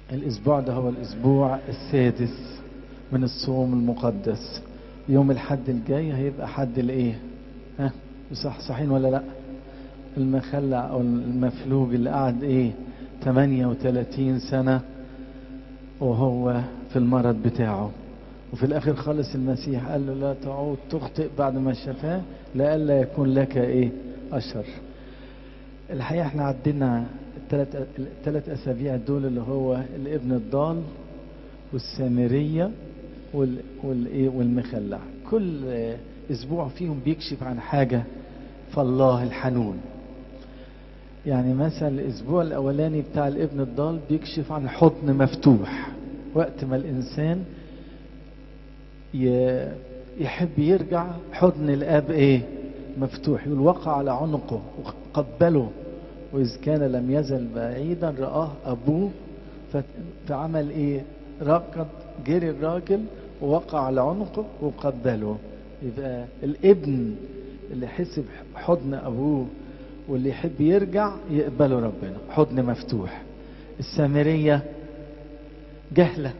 الأسبوع ده هو الأسبوع السادس من الصوم المقدس يوم الحد الجاي هيبقى حد الإيه؟ ها صح صحين ولا لأ؟ المخلع أو المفلوج اللي قعد إيه؟ 38 سنة وهو في المرض بتاعه وفي الآخر خالص المسيح قال له لا تعود تخطئ بعد ما شفاه لئلا يكون لك إيه؟ أشر الحقيقة احنا عدينا الثلاث الثلاث أسابيع دول اللي هو الابن الضال والسامرية وال والإيه والمخلع كل أسبوع فيهم بيكشف عن حاجة فالله الحنون يعني مثلا الأسبوع الأولاني بتاع الابن الضال بيكشف عن حضن مفتوح وقت ما الإنسان يحب يرجع حضن الآب إيه مفتوح يقول وقع على عنقه وقبله وإذ كان لم يزل بعيدا رآه أبوه فعمل إيه ركض جري الراجل ووقع على عنقه وقبله يبقى الابن اللي يحس بحضن أبوه واللي يحب يرجع يقبله ربنا حضن مفتوح السامرية جهلة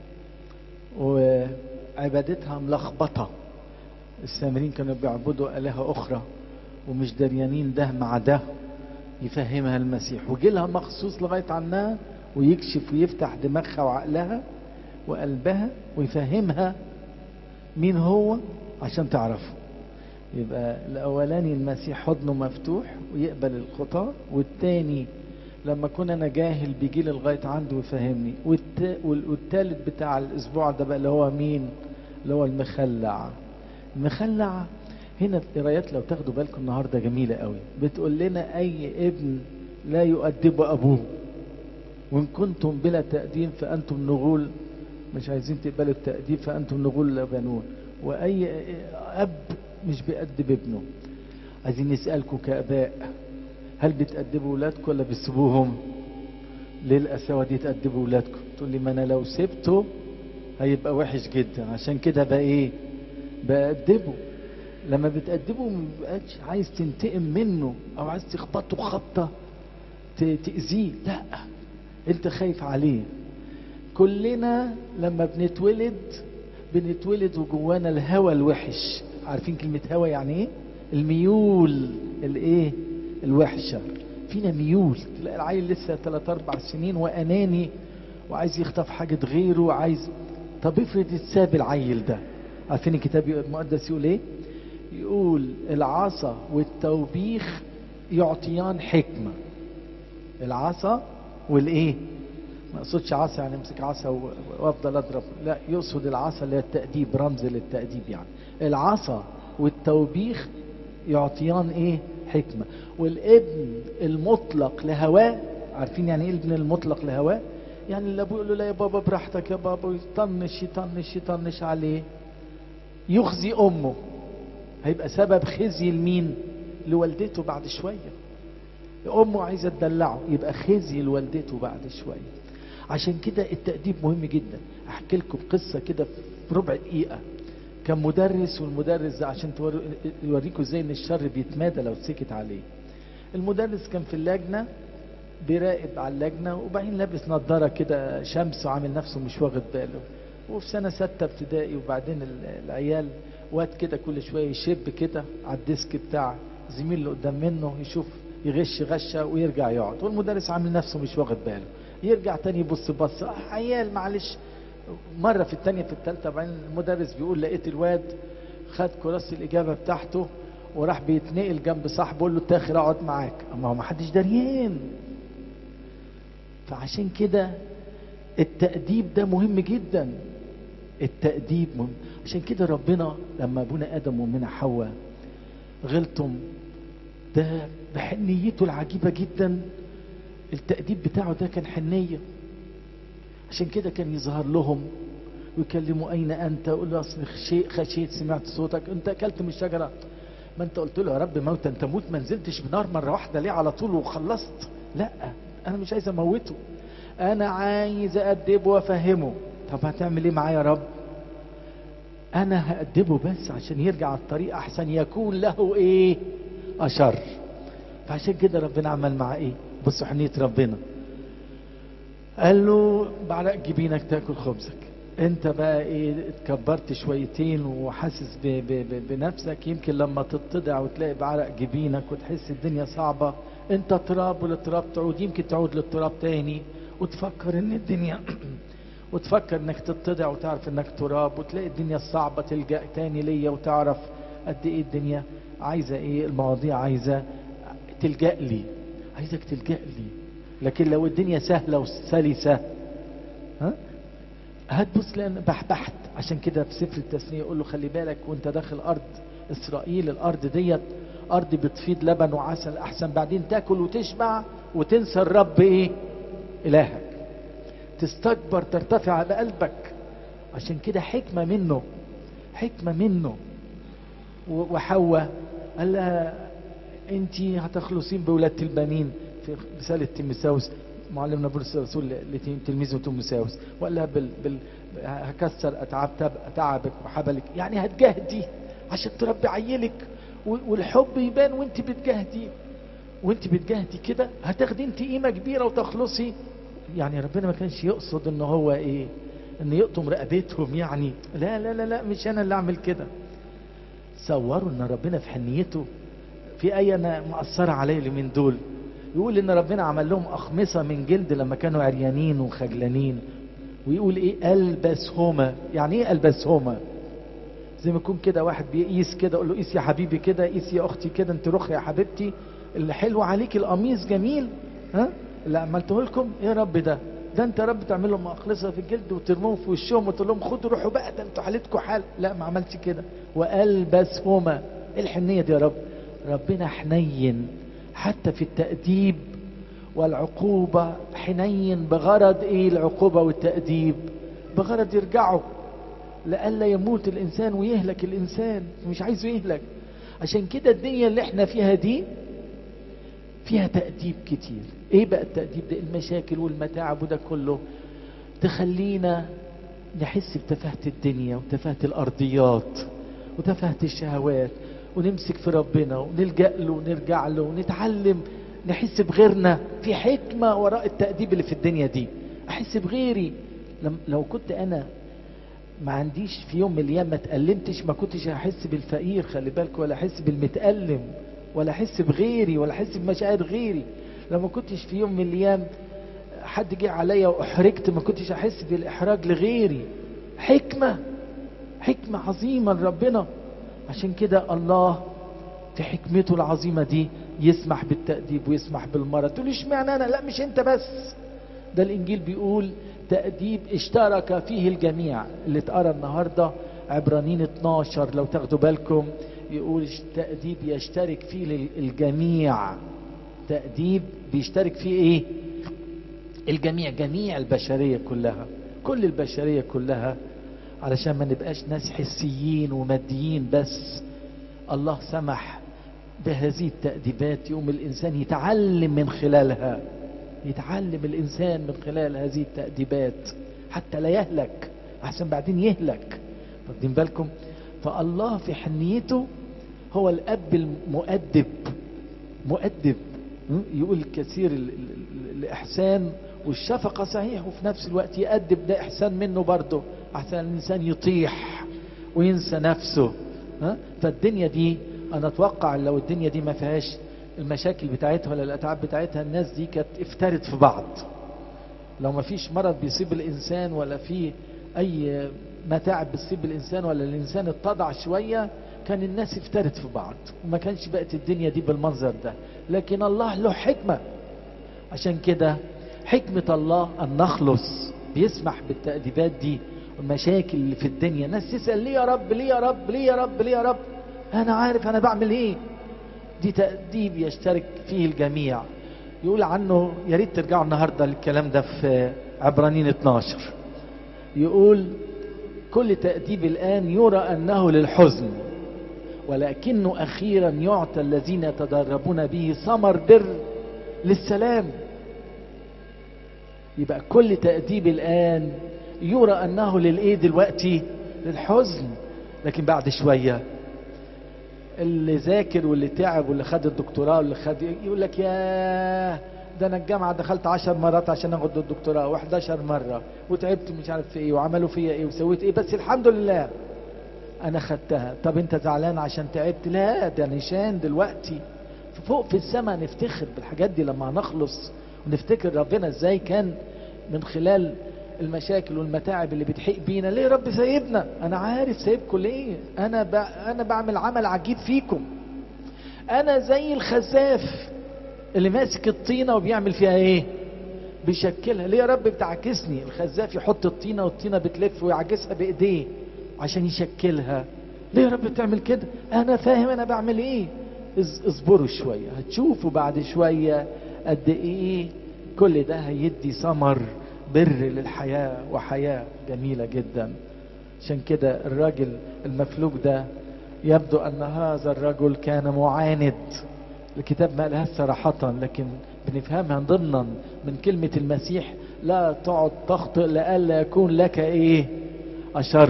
وعبادتها ملخبطة السامرين كانوا بيعبدوا آلهة أخرى ومش دريانين ده مع ده يفهمها المسيح وجي لها مخصوص لغاية عنها ويكشف ويفتح دماغها وعقلها وقلبها ويفهمها مين هو عشان تعرفه يبقى الأولاني المسيح حضنه مفتوح ويقبل الخطاة والتاني لما كنا أنا جاهل بيجي لي لغاية عنده ويفهمني والت... والتالت بتاع الأسبوع ده بقى اللي هو مين؟ اللي هو المخلع المخلع هنا القرايات لو تاخدوا بالكم النهارده جميله قوي بتقول لنا اي ابن لا يؤدب ابوه وان كنتم بلا تاديب فانتم نغول مش عايزين تقبلوا التاديب فانتم نغول لا بنون واي اب مش بيأدب ابنه عايزين نسالكم كاباء هل بتأدبوا ولادكم ولا بتسيبوهم ليه القساوه دي تأدبوا ولادكم تقول لي ما انا لو سبته هيبقى وحش جدا عشان كده بقى ايه بأدبه لما بتأدبه ما بقاش عايز تنتقم منه او عايز تخبطه خبطه تأذيه لا انت خايف عليه كلنا لما بنتولد بنتولد وجوانا الهوى الوحش عارفين كلمة هوى يعني ايه الميول الايه الوحشة فينا ميول تلاقي العيل لسه 3 4 سنين واناني وعايز يخطف حاجة غيره وعايز طب افرض اتساب العيل ده عارفين الكتاب المقدس يقول ايه يقول العصا والتوبيخ يعطيان حكمة العصا والايه ما اقصدش عصا يعني امسك عصا وافضل اضرب لا يقصد العصا اللي هي التأديب رمز للتأديب يعني العصا والتوبيخ يعطيان ايه حكمة والابن المطلق لهواه عارفين يعني ايه الابن المطلق لهواه يعني اللي ابوه يقول له لا يا بابا براحتك يا بابا يطنش يطنش يطنش عليه يخزي امه هيبقى سبب خزي لمين لوالدته بعد شوية امه عايزة تدلعه يبقى خزي لوالدته بعد شوية عشان كده التأديب مهم جدا احكي لكم قصة كده في ربع دقيقة كان مدرس والمدرس ده عشان يوريكم ازاي ان الشر بيتمادى لو سكت عليه المدرس كان في اللجنة بيراقب على اللجنة وبعدين لابس نظارة كده شمس وعامل نفسه مش واخد باله وفي سنة ستة ابتدائي وبعدين العيال واد كده كل شويه يشب كده على الديسك بتاع زميل اللي قدام منه يشوف يغش غشه ويرجع يقعد والمدرس عامل نفسه مش واخد باله يرجع تاني يبص بص آه عيال معلش مره في الثانيه في الثالثه بعدين المدرس بيقول لقيت الواد خد كراسه الاجابه بتاعته وراح بيتنقل جنب صاحبه يقول له تاخر اقعد معاك اما هو ما حدش دريان فعشان كده التأديب ده مهم جدا التأديب مهم عشان كده ربنا لما ابونا ادم وامنا حواء غلطم ده بحنيته العجيبه جدا التأديب بتاعه ده كان حنيه عشان كده كان يظهر لهم ويكلموا اين انت يقول له اصل شيء خشيت سمعت صوتك انت اكلت من الشجره ما انت قلت له يا رب موت انت موت ما نزلتش بنار مره واحده ليه على طول وخلصت لا انا مش عايز اموته انا عايز ادبه وافهمه طب هتعمل ايه معايا يا رب انا هأدبه بس عشان يرجع على الطريق احسن يكون له ايه اشر فعشان كده ربنا عمل معاه ايه بصوا حنية ربنا قال له بعرق جبينك تاكل خبزك انت بقى ايه اتكبرت شويتين وحاسس ب ب ب بنفسك يمكن لما تتضع وتلاقي بعرق جبينك وتحس الدنيا صعبة انت تراب وللتراب تعود يمكن تعود للتراب تاني وتفكر ان الدنيا وتفكر انك تتضع وتعرف انك تراب وتلاقي الدنيا الصعبة تلجأ تاني ليا وتعرف قد ايه الدنيا عايزة ايه المواضيع عايزة تلجأ لي عايزك تلجأ لي لكن لو الدنيا سهلة وسلسة ها هتبص لان بحبحت عشان كده في سفر التثنية يقول له خلي بالك وانت داخل ارض اسرائيل الارض ديت ارض بتفيض لبن وعسل احسن بعدين تاكل وتشبع وتنسى الرب ايه الهك تستكبر ترتفع بقلبك عشان كده حكمة منه حكمة منه وحواء قال لها انت هتخلصين بولادة البنين في رسالة تيموثاوس معلمنا بولس الرسول لتلميذه تيموثاوس وقال لها بال... بال... هكسر اتعاب تعبك وحبلك يعني هتجاهدي عشان تربي عيلك والحب يبان وانت بتجاهدي وانت بتجاهدي كده هتاخدي انت قيمه كبيره وتخلصي يعني ربنا ما كانش يقصد ان هو ايه ان يقطم رقبتهم يعني لا لا لا لا مش انا اللي اعمل كده صوروا ان ربنا في حنيته في ايه انا مأثرة عليا اليومين دول يقول ان ربنا عمل لهم اخمصة من جلد لما كانوا عريانين وخجلانين ويقول ايه البسهما يعني ايه البسهما زي ما يكون كده واحد بيقيس كده اقول له قيس يا حبيبي كده قيس يا اختي كده انت رخ يا حبيبتي اللي حلو عليك القميص جميل ها اللي عملته لكم ايه يا رب ده ده انت يا رب تعمل لهم اخلصه في الجلد وترموهم في وشهم وتقول لهم خدوا روحوا بقى ده انتوا حالتكم حال لا ما عملتش كده والبسهما ايه الحنيه دي يا رب ربنا حنين حتى في التأديب والعقوبة حنين بغرض ايه العقوبة والتأديب بغرض يرجعوا لألا يموت الإنسان ويهلك الإنسان مش عايزه يهلك عشان كده الدنيا اللي احنا فيها دي فيها تأديب كتير ايه بقى التأديب ده المشاكل والمتاعب وده كله تخلينا نحس بتفاهة الدنيا وتفاهة الأرضيات وتفاهة الشهوات ونمسك في ربنا ونلجأ له ونرجع له ونتعلم نحس بغيرنا في حكمة وراء التأديب اللي في الدنيا دي أحس بغيري لو كنت أنا ما عنديش في يوم من الأيام ما تألمتش ما كنتش هحس بالفقير خلي بالك ولا أحس بالمتألم ولا أحس بغيري ولا أحس بمشاعر غيري لو ما كنتش في يوم من الأيام حد جه عليا وأحرجت ما كنتش أحس بالإحراج لغيري حكمة حكمة عظيمة لربنا عشان كده الله في حكمته العظيمة دي يسمح بالتأديب ويسمح بالمرض تقول اشمعنى انا لا مش انت بس ده الانجيل بيقول تأديب اشترك فيه الجميع اللي اتقرا النهارده عبرانيين 12 لو تاخدوا بالكم يقول تأديب يشترك فيه الجميع تأديب بيشترك فيه ايه الجميع جميع البشرية كلها كل البشرية كلها علشان ما نبقاش ناس حسيين وماديين بس الله سمح بهذه التأديبات يوم الإنسان يتعلم من خلالها يتعلم الإنسان من خلال هذه التأديبات حتى لا يهلك أحسن بعدين يهلك واخدين بالكم فالله في حنيته هو الأب المؤدب مؤدب يقول كثير الإحسان والشفقة صحيح وفي نفس الوقت يأدب ده إحسان منه برضه أحسن الإنسان يطيح وينسى نفسه ها؟ فالدنيا دي أنا أتوقع لو الدنيا دي ما فيهاش المشاكل بتاعتها ولا الأتعاب بتاعتها الناس دي كانت افترت في بعض لو ما فيش مرض بيصيب الإنسان ولا في أي متاعب بتصيب الإنسان ولا الإنسان اتضع شوية كان الناس افترت في بعض وما كانش بقت الدنيا دي بالمنظر ده لكن الله له حكمة عشان كده حكمة الله أن نخلص بيسمح بالتأديبات دي والمشاكل اللي في الدنيا ناس تسأل ليه يا رب ليه يا رب ليه يا رب ليه يا رب أنا عارف أنا بعمل إيه دي تأديب يشترك فيه الجميع يقول عنه يا ريت ترجعوا النهاردة للكلام ده في عبرانيين 12 يقول كل تأديب الآن يرى أنه للحزن ولكنه أخيرا يعطى الذين يتدربون به ثمر بر للسلام يبقى كل تأديب الآن يرى أنه للإيه دلوقتي للحزن لكن بعد شوية اللي ذاكر واللي تعب واللي خد الدكتوراه واللي خد يقول لك يا ده انا الجامعه دخلت عشر مرات عشان اخد الدكتوراه و11 مره وتعبت مش عارف في ايه وعملوا فيا ايه وسويت ايه بس الحمد لله انا خدتها طب انت زعلان عشان تعبت لا ده نشان دلوقتي فوق في السماء نفتخر بالحاجات دي لما هنخلص ونفتكر ربنا ازاي كان من خلال المشاكل والمتاعب اللي بتحيق بينا ليه رب سايبنا انا عارف سايبكم ليه انا ب... انا بعمل عمل عجيب فيكم انا زي الخزاف اللي ماسك الطينه وبيعمل فيها ايه بيشكلها ليه يا رب بتعكسني الخزاف يحط الطينه والطينه بتلف ويعكسها بايديه عشان يشكلها ليه يا رب بتعمل كده انا فاهم انا بعمل ايه اصبروا شويه هتشوفوا بعد شويه قد ايه كل ده هيدي ثمر بر للحياه وحياه جميله جدا عشان كده الراجل المفلوج ده يبدو ان هذا الرجل كان معاند الكتاب ما قالها صراحة لكن بنفهمها ضمنا من كلمة المسيح لا تقعد تخطئ لئلا يكون لك ايه أشر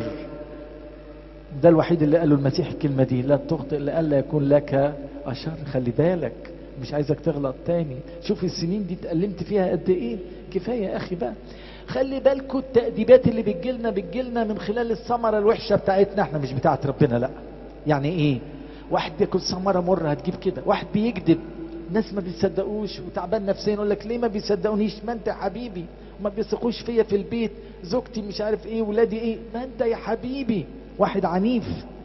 ده الوحيد اللي قاله المسيح الكلمة دي لا تخطئ لئلا يكون لك أشر خلي بالك مش عايزك تغلط تاني شوف السنين دي اتألمت فيها قد ايه كفاية يا اخي بقى خلي بالكوا التأديبات اللي بتجيلنا بتجيلنا من خلال الثمرة الوحشة بتاعتنا احنا مش بتاعت ربنا لا يعني ايه واحد بياكل ثمره مره هتجيب كده واحد بيكذب الناس ما بيصدقوش وتعبان نفسيا يقول لك ليه ما بيصدقونيش ما انت يا حبيبي ما بيثقوش فيا في البيت زوجتي مش عارف ايه ولادي ايه ما انت يا حبيبي واحد عنيف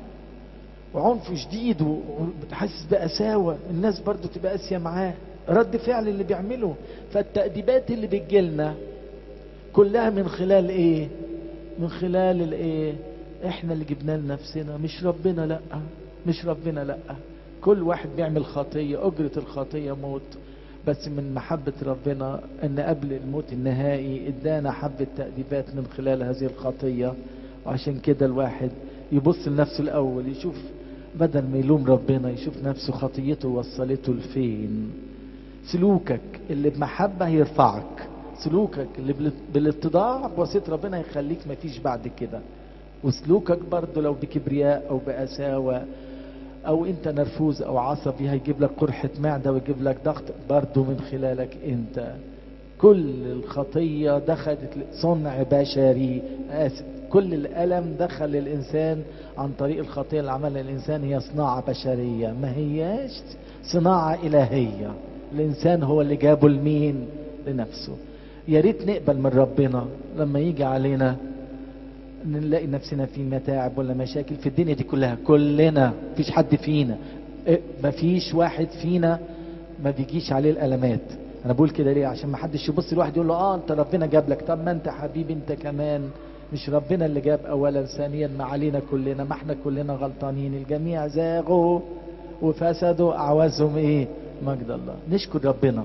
وعنف شديد وحاسس بقساوة الناس برضو تبقى قاسية معاه رد فعل اللي بيعمله فالتأديبات اللي بتجيلنا كلها من خلال ايه من خلال الايه احنا اللي جبناه لنفسنا مش ربنا لا مش ربنا لا كل واحد بيعمل خطية أجرة الخطية موت بس من محبة ربنا أن قبل الموت النهائي ادانا حبة تأديبات من خلال هذه الخطية وعشان كده الواحد يبص لنفسه الأول يشوف بدل ما يلوم ربنا يشوف نفسه خطيته وصلته لفين سلوكك اللي بمحبة هيرفعك سلوكك اللي بالاتضاع بواسطة ربنا يخليك مفيش بعد كده وسلوكك برضه لو بكبرياء او بقساوة او انت نرفوز او عصبي هيجيب لك قرحة معدة ويجيب لك ضغط برضه من خلالك انت كل الخطية دخلت صنع بشري آسف كل الألم دخل الإنسان عن طريق الخطية اللي عملها الإنسان هي صناعة بشرية ما هياش صناعة إلهية الإنسان هو اللي جابه لمين لنفسه يا ريت نقبل من ربنا لما يجي علينا نلاقي نفسنا في متاعب ولا مشاكل في الدنيا دي كلها كلنا مفيش حد فينا مفيش واحد فينا ما بيجيش عليه الالمات انا بقول كده ليه عشان ما حدش يبص لواحد يقول له اه انت ربنا جاب لك طب ما انت حبيبي انت كمان مش ربنا اللي جاب اولا ثانيا ما علينا كلنا ما احنا كلنا غلطانين الجميع زاغوا وفسدوا اعوازهم ايه مجد الله نشكر ربنا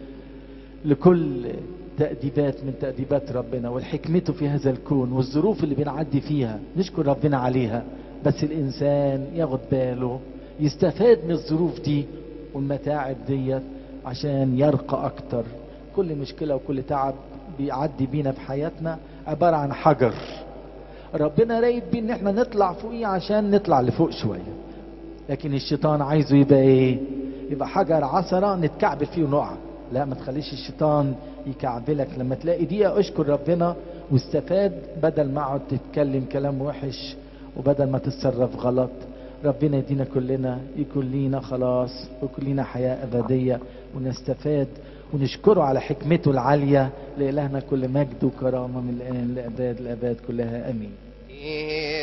لكل تأديبات من تأديبات ربنا والحكمته في هذا الكون والظروف اللي بنعدي فيها نشكر ربنا عليها بس الإنسان ياخد باله يستفاد من الظروف دي والمتاعب ديت عشان يرقى أكتر كل مشكلة وكل تعب بيعدي بينا في حياتنا عبارة عن حجر ربنا رايد بيه ان احنا نطلع فوقيه عشان نطلع لفوق شوية لكن الشيطان عايزه يبقى ايه يبقى حجر عثرة نتكعبل فيه ونقع لا ما تخليش الشيطان يكعبلك لما تلاقي دقيقة اشكر ربنا واستفاد بدل ما اقعد تتكلم كلام وحش وبدل ما تتصرف غلط ربنا يدينا كلنا يكون لينا خلاص ويكون لينا حياة أبدية ونستفاد ونشكره على حكمته العالية لإلهنا كل مجد وكرامة من الآن لأباد الأباد كلها أمين